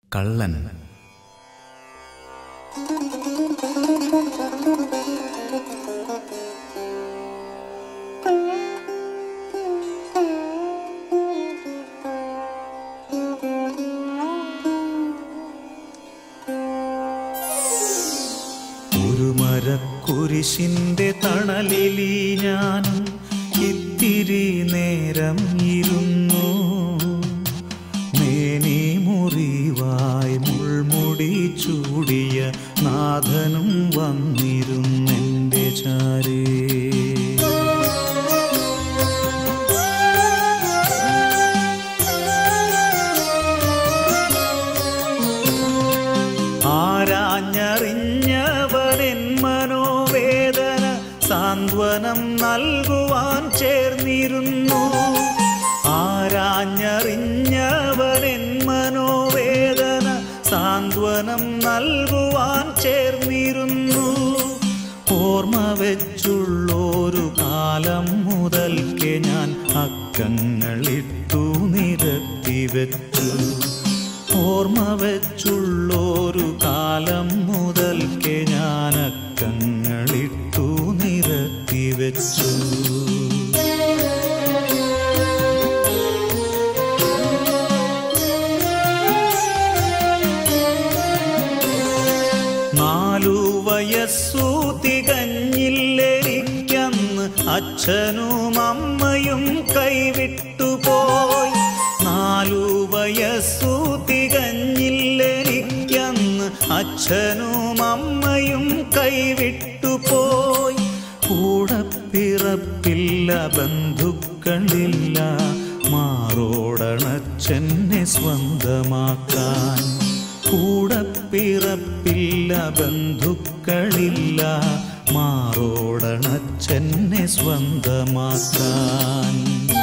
കള്ളൻ ഒരു മരക്കുരിശിന്റെ തണലിലി ഞാനും ഇത്തിരി നേരം ഇരുന്നു മേനി മുറിവായി മുൾമുടി ചൂടിയ നാഥനും വന്നിരുന്നെൻ്റെ ചാരേ ആരാഞ്ഞറിഞ്ഞവനെൻ മനോവേദന സാന്ത്വനം നൽകുവാൻ ചേർന്നിരുന്നു ആരാഞ്ഞറിഞ്ഞവനെൻ മനോവേദന സാന്ത്വനം നൽകുവാൻ ചേർന്നിരുന്നു ഓർമ്മ വെച്ചുള്ളൊരു കാലം മുതൽക്കെ ഞാൻ അക്കങ്ങളിട്ടു നിരത്തി വെച്ചു ഓർമ്മ വെച്ചുള്ളൊരു കാലം മുതൽക്കെ ഞാൻ അക്കങ്ങളിട്ടു നിരത്തി വെച്ചു നാലു വയസ്സു തികഞ്ഞില്ലെനിക്കന്ന് അച്ഛനും അമ്മയും കൈവിട്ടുപോയി നാലു വയസ്സു തികഞ്ഞില്ലെനിക്കന്ന് അച്ഛനും അമ്മയും കൈവിട്ടുപോയി കൂടെ പിറപ്പില്ല ബന്ധുക്കളില്ല മാറോടണച്ചെന്നെ സ്വന്തമാക്കാൻ കൂടെ പിറപ്പില്ല ബന്ധുക്കളില്ല മാറോടണച്ചെന്നെ സ്വന്തമാക്കാൻ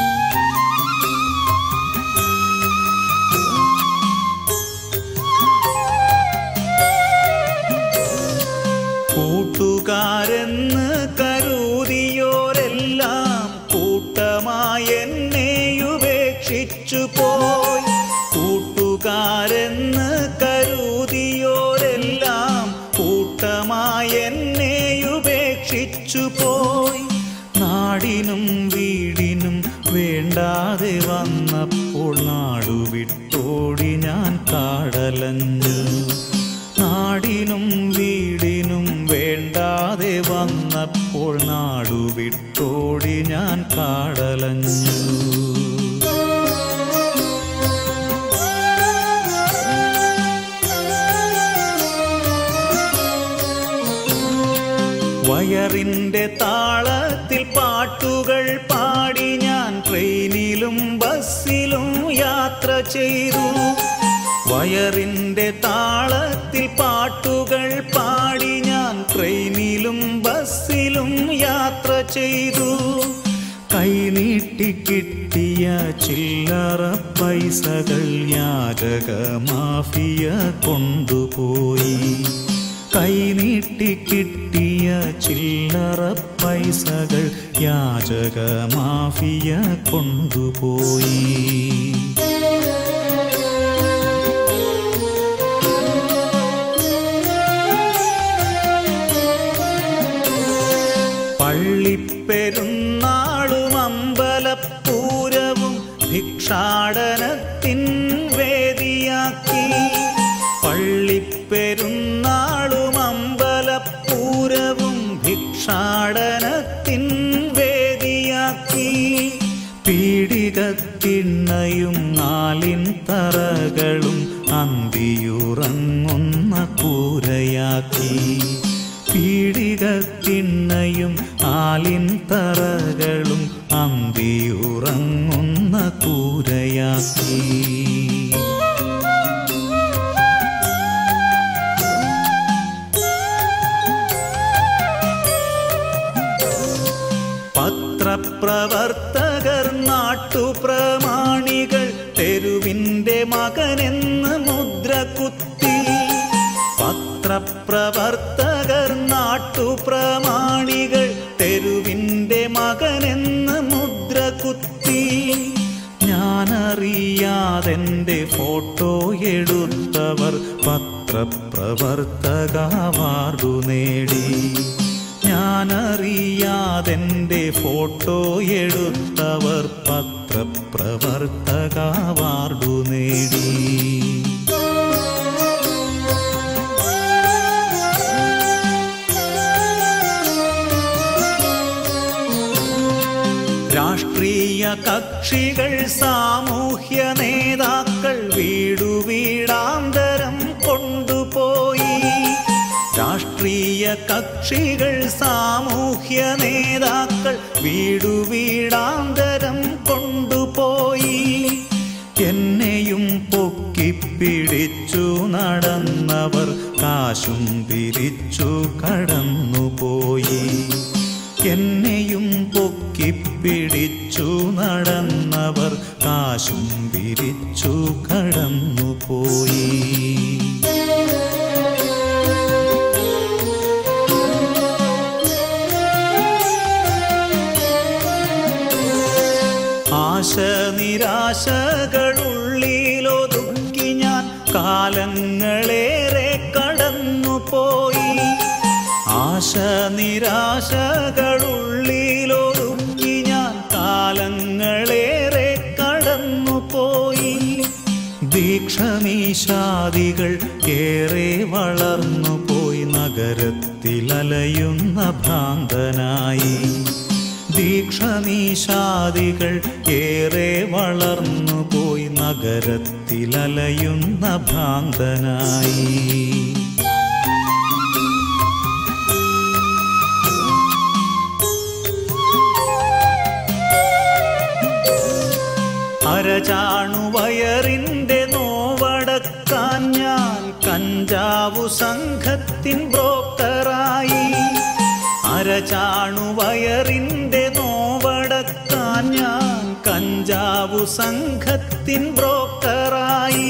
കൂട്ടുകാരെന്ന് കരുതിയോരെല്ലാം കൂട്ടമായി എന്നെ ഉപേക്ഷിച്ചു പോയി കൂട്ടുകാരെന്ന് കരുതിയോരെല്ലാം കൂട്ടമായി എന്നെ ഉപേക്ഷിച്ചു പോയി നാടിനും വീടിനും വേണ്ടാതെ വന്നപ്പോൾ നാടുവിട്ടോടി ഞാൻ കാടലഞ്ഞു നാടിനും വീടിനും വേണ്ടാതെ വന്നപ്പോൾ നാടുവിട്ടോടി ഞാൻ കാടലഞ്ഞു വയറിന്റെ താളത്തിൽ പാട്ടുകൾ പാടി ഞാൻ ട്രെയിനിലും ബസ്സിലും യാത്ര ചെയ്തു വയറിന്റെ താളത്തിൽ പാട്ടുകൾ പാടി ഞാൻ ട്രെയിനിലും ബസ്സിലും യാത്ര ചെയ്തു കൈനീട്ടി കിട്ടിയ ചില്ലറ പൈസകൾ യാചക മാഫിയ കൊണ്ടുപോയി കൈനീട്ടി കിട്ടിയ ചില്ലറ പൈസകൾ യാചക മാഫിയ കൊണ്ടുപോയി പള്ളിപ്പെരുന്നാളും അമ്പലപ്പൂരവും ഭിക്ഷാടനത്തിൻ വേദിയാക്കി പള്ളിപ്പെരുന്നാളും അമ്പലപ്പൂരവും ഭിക്ഷാടനത്തിൻ വേദിയാക്കി പീഡികത്തിണ്ണയും നാലിൻ തറകളും അന്തിയുറങ്ങുന്ന കൂരയാക്കി പീഡികത്തിണ്ണയും ആലിൻ തറകളും അന്തിയുറങ്ങുന്ന കൂരയാക്കി പത്രപ്രവർത്തകർ നാട്ടുപ്രമാണികൾ തെരുവിൻ്റെ മകനെന്ന് മുദ്ര കുത്തി പത്രപ്രവർത്തകർ നാട്ടുപ്രമാണികൾ തെരുവിൻ്റെ മകനെന്ന് മുദ്ര കുത്തി ഞാനറിയാതെൻ്റെ ഫോട്ടോ എടുത്ത് എടുത്തവർ പത്രപ്രവർത്തക അവാർഡു നേടി ഞാനറിയാതെൻ്റെ ഫോട്ടോ എടുത്തവർ പത്രപ്രവർത്തക അവാർഡു നേടി രാഷ്ട്രീയ കക്ഷികൾ സാമൂഹ്യ നേതാക്കൾ വീടു വീടാന്തരം കൊണ്ടുപോയി രാഷ്ട്രീയ കക്ഷികൾ സാമൂഹ്യ നേതാക്കൾ വീടു വീടാന്തരം കൊണ്ടുപോയി എന്നെയും പൊക്കിപ്പിടിച്ചു നടന്നവർ കാശും പിരിച്ചു കടന്നുപോയി എന്നെയും പൊക്കിപ്പിടിച്ചു നടന്നവർ കാശും പിരിച്ചു കടന്നുപോയി ആശ നിരാശകളുള്ളിലൊതുക്കി ഞാൻ കാലങ്ങളേറെ കടന്നുപോയി ആശ നിരാശകളുള്ളിലൊതുക്കി ഞാൻ കാലങ്ങളേറെ കടന്നുപോയി ദീക്ഷമീശാദികൾ ഏറെ വളർന്നുപോയി നഗരത്തിലലയുന്ന ഭ്രാന്തനായി ദീക്ഷമീശാദികൾ ഏറെ വളർന്നുപോയി നഗരത്തിലലയുന്ന ഭ്രാന്തനായി അരചാണുവയറിന്റെ നോവടക്കാൻ ഞാൻ കഞ്ചാവു സംഘത്തിൻ ബ്രോക്കറായി അരചാണുവയറിന്റെ നോവടക്കാൻ ഞാൻ കഞ്ചാവു സംഘത്തിൻ ബ്രോക്കറായി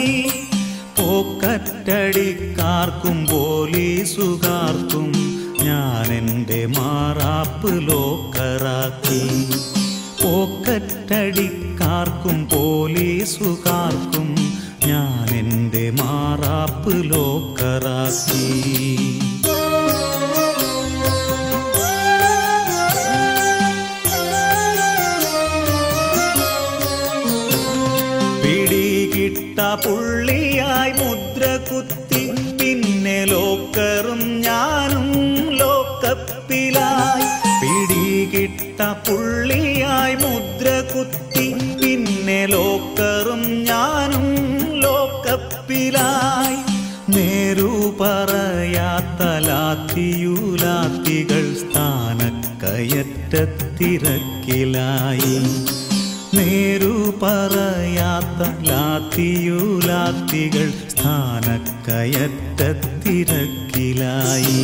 പോക്കറ്റടിക്കാർക്കും പോലീസുകാർക്കും ഞാൻ എൻ്റെ മാറാപ്പ് ലോക്കറാക്കി പോക്കറ്റടിക്കാർക്കും പോലീസുകാർക്കും ഞാൻ എൻ്റെ മാറാപ്പ് ലോക്കറാക്കി പിടികിട്ട പുള്ളിയായി മുദ്ര കുത്തി പിന്നെ ലോക്കറും ഞാനും ലോക്കപ്പിലായി പിടികിട്ട പുള്ളിയായി മുദ്ര കുത്തി പിന്നെ ലോക്കറും ഞാനും ലോക്കപ്പിലായി നേരു പറയാത്ത ലാത്തിയുലാത്തികൾ സ്ഥാനക്കയറ്റത്തിരക്കിലായി നേരു പറയാത്ത ലാത്തിയുലാത്തികൾ സ്ഥാനക്കയറ്റത്തിരക്കിലായി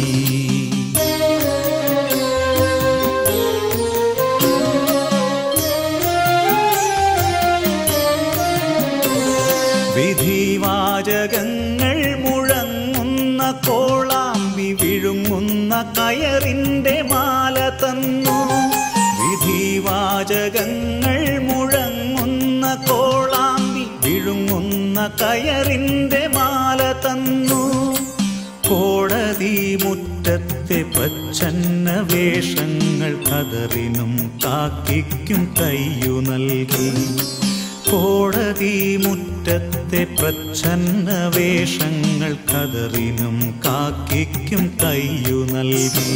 വിധിവാചകങ്ങൾ മുഴങ്ങുന്ന കോളാമ്പി വിഴുങ്ങുന്ന കയറിന്റെ മാല തന്നു വിധിവാചകങ്ങൾ മുഴങ്ങുന്ന കോളാമ്പി വിഴുങ്ങുന്ന കയറിന്റെ മാല തന്നു കോടതി മുറ്റത്തെ പ്രച്ഛന്ന വേഷങ്ങൾ കതറിനും കാക്കിക്കും കയ്യു നൽകി കോടതി മുറ്റത്തെ പ്രച്ഛന്ന വേഷങ്ങൾ കതറിനും കാക്കിക്കും കയ്യു നൽകി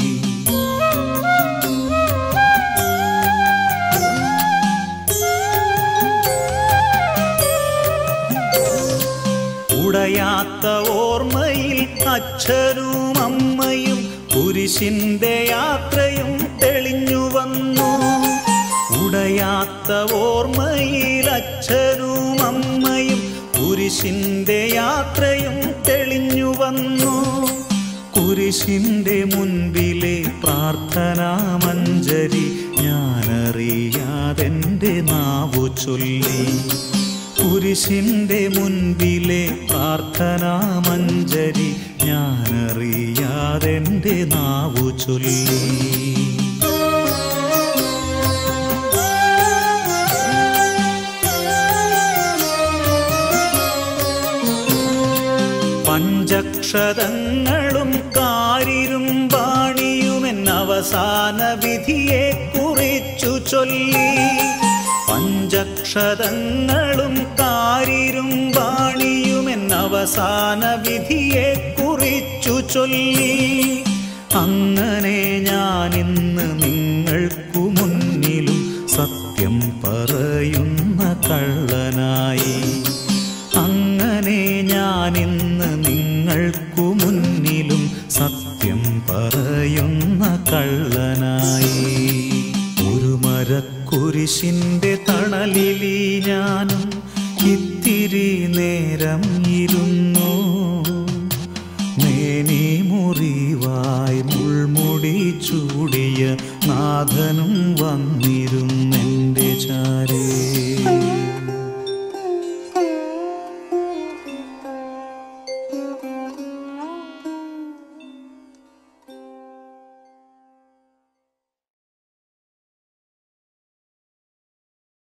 ഉടയാത്ത ഓർമ്മയിൽ അച്ഛനും അമ്മയും കുരിശിന്റെ യാത്രയും തെളിഞ്ഞു വന്നു ഉടയാത്ത ഓർമ്മയിൽ അച്ഛനും അമ്മയും കുരിശിന്റെ യാത്രയും തെളിഞ്ഞു വന്നു കുരിശിന്റെ മുൻപിലെ പ്രാർത്ഥനാ മഞ്ജരി ഞാനറിയാതെന്റെ നാവു ചൊല്ലി കുരിശിന്റെ മുൻപിലെ പ്രാർത്ഥനാ മഞ്ജരി ഞാനറിയാതെന്റെ നാവു ചൊല്ലി പഞ്ചക്ഷതങ്ങളും കാരിരും വാണിയുമെൻ അവസാന വിധിയെ കുറിച്ചു ചൊല്ലി പഞ്ചക്ഷതങ്ങളും കാരിരും വാണിയുമെൻ അവസാന വിധിയെ കുറിച്ചു ചൊല്ലി അങ്ങനെ ഞാനിന്ന് നിങ്ങൾക്കു മുന്നിലും സത്യം പറയുന്ന കള്ളനായി അങ്ങനെ ഞാനിന്ന് നിങ്ങൾക്കു മുന്നിലും സത്യം പറയുന്ന കള്ളനായി ഒരു മരക്കുരിശിന്റെ തണലിലി ഞാനും ഇത്തിരി നേരം ഇരുന്നു മേനി മുറിവായി മുൾമുടി ചൂടിയ നാഥനും വന്നി